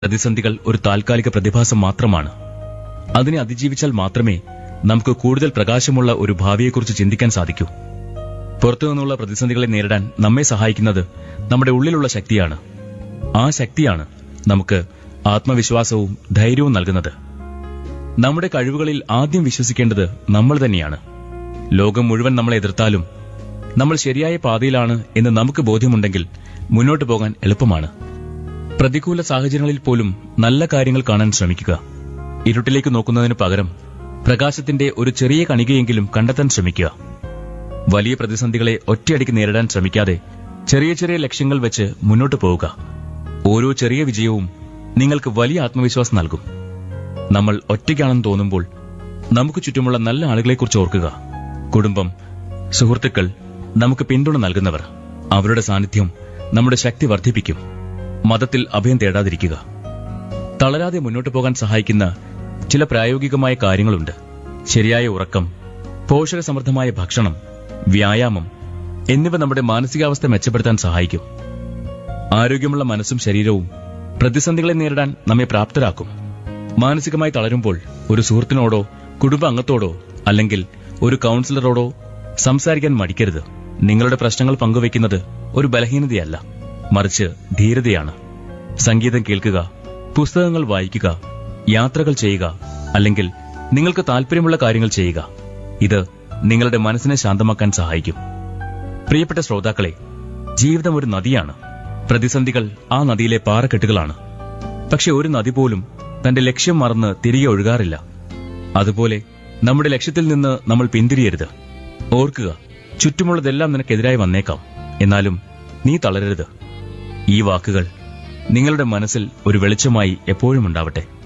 പ്രതിസന്ധികൾ ഒരു താൽക്കാലിക പ്രതിഭാസം മാത്രമാണ് അതിനെ അതിജീവിച്ചാൽ മാത്രമേ നമുക്ക് കൂടുതൽ പ്രകാശമുള്ള ഒരു ഭാവിയെക്കുറിച്ച് ചിന്തിക്കാൻ സാധിക്കൂ പുറത്തു നിന്നുള്ള പ്രതിസന്ധികളെ നേരിടാൻ നമ്മെ സഹായിക്കുന്നത് നമ്മുടെ ഉള്ളിലുള്ള ശക്തിയാണ് ആ ശക്തിയാണ് നമുക്ക് ആത്മവിശ്വാസവും ധൈര്യവും നൽകുന്നത് നമ്മുടെ കഴിവുകളിൽ ആദ്യം വിശ്വസിക്കേണ്ടത് നമ്മൾ തന്നെയാണ് ലോകം മുഴുവൻ നമ്മളെ എതിർത്താലും നമ്മൾ ശരിയായ പാതയിലാണ് എന്ന് നമുക്ക് ബോധ്യമുണ്ടെങ്കിൽ മുന്നോട്ട് പോകാൻ എളുപ്പമാണ് പ്രതികൂല സാഹചര്യങ്ങളിൽ പോലും നല്ല കാര്യങ്ങൾ കാണാൻ ശ്രമിക്കുക ഇരുട്ടിലേക്ക് നോക്കുന്നതിന് പകരം പ്രകാശത്തിന്റെ ഒരു ചെറിയ കണികയെങ്കിലും കണ്ടെത്താൻ ശ്രമിക്കുക വലിയ പ്രതിസന്ധികളെ ഒറ്റയടിക്ക് നേരിടാൻ ശ്രമിക്കാതെ ചെറിയ ചെറിയ ലക്ഷ്യങ്ങൾ വെച്ച് മുന്നോട്ട് പോവുക ഓരോ ചെറിയ വിജയവും നിങ്ങൾക്ക് വലിയ ആത്മവിശ്വാസം നൽകും നമ്മൾ ഒറ്റയ്ക്കാണെന്ന് തോന്നുമ്പോൾ നമുക്ക് ചുറ്റുമുള്ള നല്ല ആളുകളെക്കുറിച്ച് ഓർക്കുക കുടുംബം സുഹൃത്തുക്കൾ നമുക്ക് പിന്തുണ നൽകുന്നവർ അവരുടെ സാന്നിധ്യം നമ്മുടെ ശക്തി വർദ്ധിപ്പിക്കും മതത്തിൽ അഭയം തേടാതിരിക്കുക തളരാതെ മുന്നോട്ട് പോകാൻ സഹായിക്കുന്ന ചില പ്രായോഗികമായ കാര്യങ്ങളുണ്ട് ശരിയായ ഉറക്കം പോഷകസമൃദ്ധമായ ഭക്ഷണം വ്യായാമം എന്നിവ നമ്മുടെ മാനസികാവസ്ഥ മെച്ചപ്പെടുത്താൻ സഹായിക്കും ആരോഗ്യമുള്ള മനസ്സും ശരീരവും പ്രതിസന്ധികളെ നേരിടാൻ നമ്മെ പ്രാപ്തരാക്കും മാനസികമായി തളരുമ്പോൾ ഒരു സുഹൃത്തിനോടോ കുടുംബ അംഗത്തോടോ അല്ലെങ്കിൽ ഒരു കൗൺസിലറോടോ സംസാരിക്കാൻ മടിക്കരുത് നിങ്ങളുടെ പ്രശ്നങ്ങൾ പങ്കുവെക്കുന്നത് ഒരു ബലഹീനതയല്ല മറിച്ച് ധീരതയാണ് സംഗീതം കേൾക്കുക പുസ്തകങ്ങൾ വായിക്കുക യാത്രകൾ ചെയ്യുക അല്ലെങ്കിൽ നിങ്ങൾക്ക് താല്പര്യമുള്ള കാര്യങ്ങൾ ചെയ്യുക ഇത് നിങ്ങളുടെ മനസ്സിനെ ശാന്തമാക്കാൻ സഹായിക്കും പ്രിയപ്പെട്ട ശ്രോതാക്കളെ ജീവിതം ഒരു നദിയാണ് പ്രതിസന്ധികൾ ആ നദിയിലെ പാറക്കെട്ടുകളാണ് പക്ഷെ ഒരു നദി പോലും തന്റെ ലക്ഷ്യം മറന്ന് തിരികെ ഒഴുകാറില്ല അതുപോലെ നമ്മുടെ ലക്ഷ്യത്തിൽ നിന്ന് നമ്മൾ പിന്തിരിയരുത് ഓർക്കുക ചുറ്റുമുള്ളതെല്ലാം നിനക്കെതിരായി വന്നേക്കാം എന്നാലും നീ തളരരുത് ഈ വാക്കുകൾ നിങ്ങളുടെ മനസ്സിൽ ഒരു വെളിച്ചമായി എപ്പോഴും ഉണ്ടാവട്ടെ